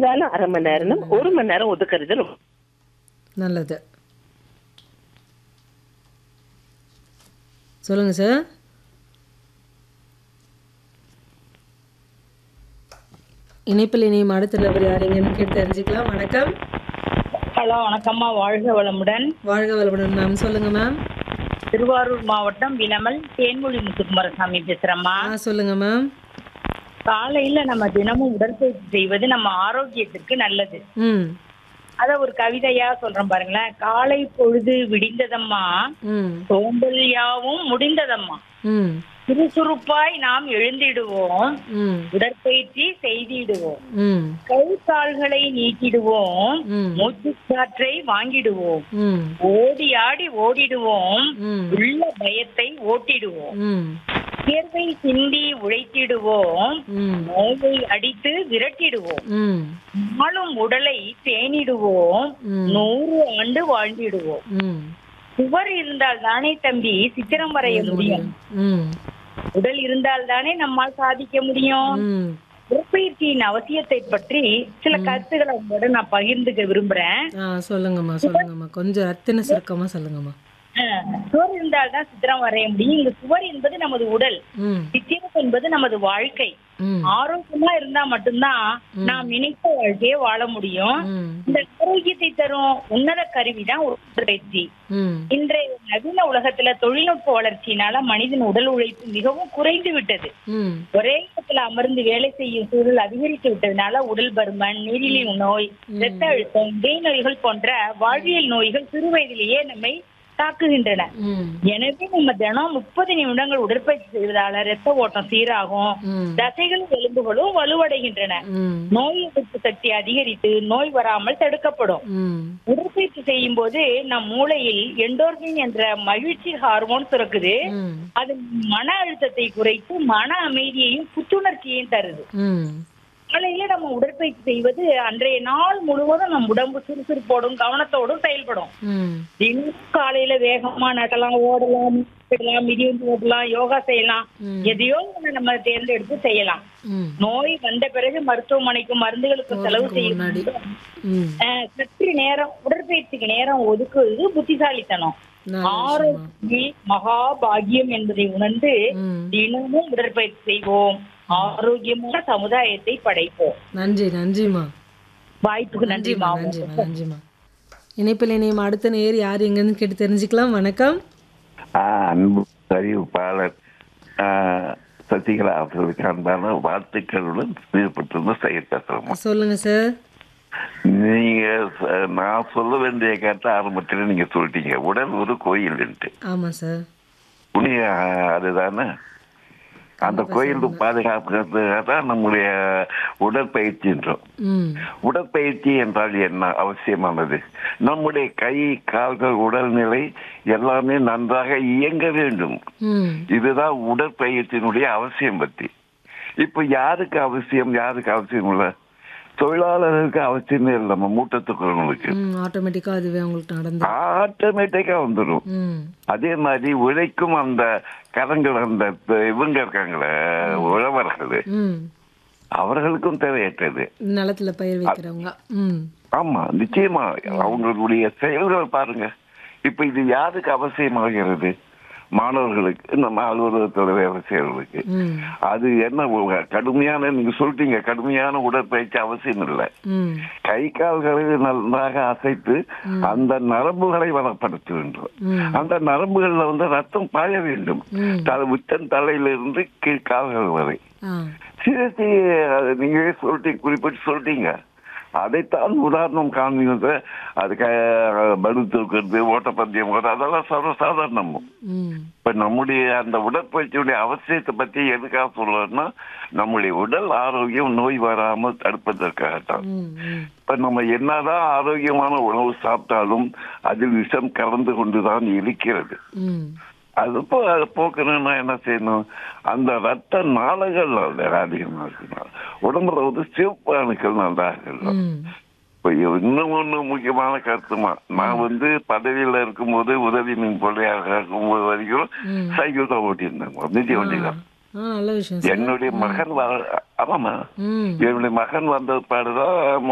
இருந்தாலும் அரை மணி நேரம் ஒரு மணி நேரம் ஒதுக்குறது ரொம்ப நல்லது சொல்லுங்க சார் இணைப்பில் இணையும் அடுத்த நபர் யாருங்கன்னு கேட்டு தெரிஞ்சுக்கலாம் வணக்கம் ஹலோ வணக்கம்மா வாழ்க வளமுடன் வாழ்க வளமுடன் மேம் சொல்லுங்க மேம் திருவாரூர் மாவட்டம் வினமல் தேன்மொழி முத்துக்குமாரசாமி பேசுறேம்மா ஆ சொல்லுங்க மேம் காலையில நம்ம தினமும் உடற்பயிற்சி செய்வது நம்ம ஆரோக்கியத்திற்கு நல்லது ம் அத ஒரு கவிதையா சொல்றேன் பாருங்களேன் காலை பொழுது விடிந்ததம்மா ம் சோம்பல் யாவும் முடிந்ததம்மா ம் சுறுசுறுப்பாய் நாம் எழுந்திடுவோம் ம் உடற்பயிற்சி செய்திடுவோம் ம் கை கால்களை நீக்கிடுவோம் ம் மூச்சு காற்றை வாங்கிடுவோம் ம் ஓடி ஆடி ஓடிடுவோம் ம் உள்ள பயத்தை ஓட்டிடுவோம் ம் வியர்வை சிந்தி உழைத்திடுவோம் ம் நோயை அடித்து விரட்டிடுவோம் ம் நாளும் உடலை பேணிடுவோம் ம். நூறு ஆண்டு வாழ்ந்திடுவோம் ம் சுவர் இருந்தால் தானே தம்பி சித்திரம் வரைய முடியும் ம் உடல் இருந்தால் தானே நம்மால் சாதிக்க முடியும் ம் உடற்பயிற்சியின் அவசியத்தை பற்றி சில கருத்துக்களை உங்களோட நான் பகிர்ந்துக்க விரும்புறேன் ஆ சொல்லுங்கம்மா சொல்லுங்கம்மா கொஞ்சம் ரத்தின சுருக்கமாக சொல்லுங்கம்மா அஹ், சுவர் இருந்தால் தான் சித்திரம் வரைய முடியும் இங்கு சுவர் என்பது நமது உடல் ம் சித்திரம் என்பது நமது வாழ்க்கை ம் ஆரோக்கியமா இருந்தா மட்டும்தான் நாம் நினைத்த வாழ்க்கையை வாழ முடியும் ம் இந்த ஆரோக்கியத்தை தரும் உன்னத கருவிதான் உடற்பயிற்சி ம் இன்றைய நவீன உலகத்துல தொழில்நுட்ப வளர்ச்சியினால மனிதன் உடல் உழைப்பு மிகவும் குறைந்து விட்டது ம் ஒரே இடத்துல அமர்ந்து வேலை செய்யும் சூழல் அதிகரித்து விட்டதுனால உடல் பருமன் நீரிழிவு நோய் இரத்த அழுத்தம் இதய நோய்கள் போன்ற வாழ்வியல் நோய்கள் சிறு வயதிலேயே நம்மை தாக்குகின்றன ம் எனவே நம்ம தினம் முப்பது நிமிடங்கள் உடற்பயிற்சி செய்வதால ரத்த ஓட்டம் சீராகும் ம் தசைகளும் எலும்புகளும் வலுவடைகின்றன ம் நோய் எதிர்ப்பு சக்தி அதிகரித்து நோய் வராமல் தடுக்கப்படும் ம் உடற்பயிற்சி செய்யும் போது நம் மூளையில் எண்டோர்பின் என்ற மகிழ்ச்சி ஹார்மோன் சுரக்குது ம் அது மன அழுத்தத்தை குறைத்து மன அமைதியையும் புத்துணர்ச்சியையும் தருது ம் காலையில நம்ம உடற்பயிற்சி செய்வது அன்றைய நாள் முழுவதும் நம் உடம்பு சுறுசுறுப்போடும் கவனத்தோடும் செயல்படும் ம் தினமும் காலையில வேகமா நடக்கலாம் ஓடலாம் நடக்கலாம், மிதிவண்டி ஓட்டலாம் யோகா செய்யலாம் ம். எதையோ ஒண்ணு நம்ம தேர்ந்தெடுத்து செய்யலாம் ம் நோய் வந்த பிறகு மருத்துவமனைக்கும் மருந்துகளுக்கும் செலவு செய்யும் முன்னாடி ம் அஹ், சற்று நேரம் உடற்பயிற்சிக்கு நேரம் ஒதுக்குவது புத்திசாலித்தனம் நல்ல விஷயமா ஆரோக்கியமே மகா பாக்கியம் என்பதை உணர்ந்து ம் தினமும் உடற்பயிற்சி செய்வோம் ஆரோக்கியமான சமுதாயத்தை படைப்போம் நன்றி நன்றிம்மா வாய்ப்புக்கு நன்றி நன்றிம்மா மாமா நன்றிம்மா நன்றிம்மா இணைப்பில் இணையம் அடுத்த நேர் யார் எங்கன்னு கேட்டு தெரிஞ்சுக்கலாம் வணக்கம் ஆ, அன்பு அறிவிப்பாளர் ஆ, சசிகலா அவர்களுக்கு அன்பான வாழ்த்துக்களுடன் ஈடுபட்டிருந்த செயல் பேசுறோம் சொல்லுங்க சார் நீங்க ச- நான் சொல்ல வேண்டிய கருத்தை ஆரம்பத்தில் நீங்க சொல்லிட்டீங்க உடல் ஒரு கோயில்ன்ட்டு ஆமாம் சார் உண்மைய அதுதானே அந்த கோயில் பாதுகாப்புக்காக தான் நம்முடைய உடற்பயிற்சின்றோம் ம் உடற்பயிற்சி என்றால் என்ன அவசியமானது நம்முடைய கை கால்கள் உடல்நிலை எல்லாமே நன்றாக இயங்க வேண்டும் ம் இதுதான் உடற்பயிற்சியினுடைய அவசியம் பத்தி இப்ப யாருக்கு அவசியம் யாருக்கு அவசியம் இல்ல தொழிலாளர்களுக்கு அவசியமே இல்லை நம்ம மூட்டத்துக்குறவங்களுக்கு ம் ஆட்டோமேட்டிக்காக அதுவே உங்களுக்கு நடந்து ஆட்டோமேட்டிக்கா வந்துடும் ம் அதே மாதிரி உழைக்கும் அந்த கரங்கள் அந்த இவங்க இருக்காங்களே உழவர்கள் ம் அவர்களுக்கும் தேவையற்றது நிலத்துல பயிர் வைக்கிறவங்க ம் ஆமா நிச்சயமா அவங்களுடைய செயல்கள் பாருங்க இப்ப இது யாருக்கு அவசியமாகிறது மாணவர்களுக்கு நம்ம அலுவலகத்தில் வேலை செய்யறதுக்கு ம் அது என்ன உ- கடுமையான நீங்க சொல்லிட்டீங்க கடுமையான உடற்பயிற்சி அவசியம் இல்லை ம் கை கால்களை நன்றாக அசைத்து அந்த நரம்புகளை வளப்படுத்த வேண்டும் ம் அந்த நரம்புகள்ல வந்து ரத்தம் பாய வேண்டும் ம் தலை உச்சன் தலையிலிருந்து கீழ் கால்கள் வரை ஆ சிறுத்தை நீங்களே சொல்லிட்டீங்க குறிப்பிட்டு சொல்லிட்டீங்க அதைத்தான் உதாரணம் காண்பீங்க அதுக்கு பலு தூக்குறது ஓட்டப்பந்தயம் ஓடுறது, அதெல்லாம் சர்வசாதாரணம் ம் இப்ப நம்முடைய அந்த உடற்பயிற்சியுடைய அவசியத்தை பத்தி எதுக்காக சொல்றோம்னா நம்முடைய உடல் ஆரோக்கியம் நோய் வராமல் தடுப்பதற்காகத்தான் ம் ம் இப்ப நம்ம என்னதான் ஆரோக்கியமான உணவு சாப்பிட்டாலும் அதில் விஷம் கலந்து கொண்டுதான் இருக்கிறது ம் அது போ அதை போக்கணும்னா என்ன செய்யணும் அந்த ரத்த நாளங்கள் அதிகமா இருக்கணும் உடம்புல வந்து சிவப்பு அணுக்கள் நல்லா இருக்கணும் ம் இப்ப இன்னும் ஒண்ணு முக்கியமான கருத்துமா நான் வந்து பதவியில இருக்கும்போது உதவி மின் கொள்ளையாக இருக்கும்போது வரைக்கும் ம். சைக்கிள் தான் ஓட்டியிருந்தேன் மிதி வண்டி தான் ஆ நல்ல விஷயம் சார் என்னுடைய மகன் வர ஆமாமா ம் என்னுடைய மகன் வந்த பாடுதான்